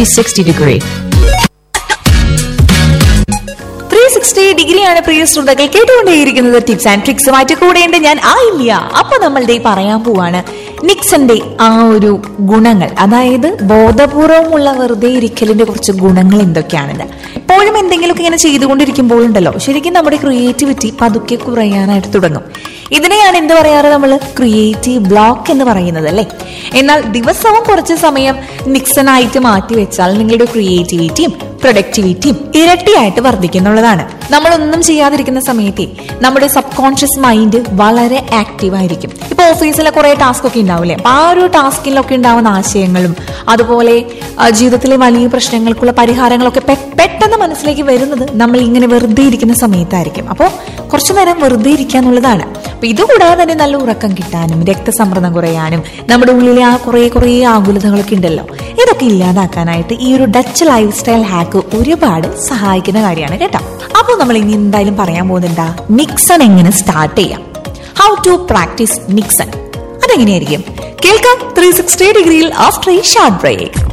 360 degree. Three sixty ഡിഗ്രിയാണ് പ്രിയ ശ്രോതാക്കൾ കേട്ടുകൊണ്ടേയിരിക്കുന്നത് tips and ട്രിക്സുമായിട്ട് കൂടെയുണ്ട് ഞാൻ ആയില്ല അപ്പൊ നമ്മളുടെ പറയാൻ പോവാണ് നിക്സന്റെ ആ ഒരു ഗുണങ്ങൾ അതായത് ബോധപൂർവമുള്ള വെറുതെ ഇരിക്കലിന്റെ കുറച്ച് ഗുണങ്ങൾ എന്തൊക്കെയാണെന്ന് എപ്പോഴും എന്തെങ്കിലുമൊക്കെ ഇങ്ങനെ ചെയ്തുകൊണ്ടിരിക്കുമ്പോഴുണ്ടല്ലോ ശരിക്കും നമ്മുടെ ക്രിയേറ്റിവിറ്റി പതുക്കെ കുറയാനായിട്ട് തുടങ്ങും ഇതിനെയാണ് എന്ത് പറയാറ് നമ്മൾ ക്രിയേറ്റീവ് ബ്ലോക്ക് എന്ന് പറയുന്നത് അല്ലേ എന്നാൽ ദിവസവും കുറച്ച് സമയം നിക്സനായിട്ട് മാറ്റി വെച്ചാൽ നിങ്ങളുടെ ക്രിയേറ്റിവിറ്റിയും പ്രൊഡക്ടിവിറ്റിയും ഇരട്ടിയായിട്ട് വർദ്ധിക്കുന്നുള്ളതാണ് നമ്മളൊന്നും ചെയ്യാതിരിക്കുന്ന സമയത്തെ നമ്മുടെ സബ് കോൺഷ്യസ് മൈൻഡ് വളരെ ആക്റ്റീവ് ആയിരിക്കും ഇപ്പൊ ഓഫീസിലെ കുറെ ടാസ്ക് ഒക്കെ ഉണ്ടാവില്ലേ അപ്പൊ ആ ഒരു ടാസ്കിലൊക്കെ ഉണ്ടാവുന്ന ആശയങ്ങളും അതുപോലെ ആ, ജീവിതത്തിലെ വലിയ പ്രശ്നങ്ങൾക്കുള്ള പരിഹാരങ്ങളൊക്കെ പെ- പെട്ടെന്ന് മനസ്സിലേക്ക് വരുന്നത് നമ്മൾ ഇങ്ങനെ വെറുതെ ഇരിക്കുന്ന സമയത്തായിരിക്കും അപ്പോൾ കുറച്ചു നേരം വെറുതെ ഇരിക്കുക എന്നുള്ളതാണ് അപ്പൊ ഇതുകൂടാതെ തന്നെ നല്ല ഉറക്കം കിട്ടാനും രക്തസമ്മർദ്ദം കുറയാനും നമ്മുടെ ഉള്ളിലെ ആ കുറെ കുറെ ആകുലതകളൊക്കെ ഉണ്ടല്ലോ ഇതൊക്കെ ഇല്ലാതാക്കാനായിട്ട് ഈ ഒരു ഡച്ച് ലൈഫ് സ്റ്റൈൽ ഹാക്ക് ഒരുപാട് സഹായിക്കുന്ന കാര്യമാണ് കേട്ടോ അപ്പോൾ നമ്മൾ ഇനി എന്തായാലും പറയാൻ പോകുന്നുണ്ടാ നിക്സൺ എങ്ങനെ സ്റ്റാർട്ട് ചെയ്യാം ഹൗ ടു പ്രാക്ടീസ് നിക്സൺ അതെങ്ങനെയായിരിക്കും കേൾക്കാം ത്രീ സിക്സ്റ്റി ഡിഗ്രിയിൽ ആഫ്റ്റർ ഈ ഷാർട്ട് ബ്രേക്ക്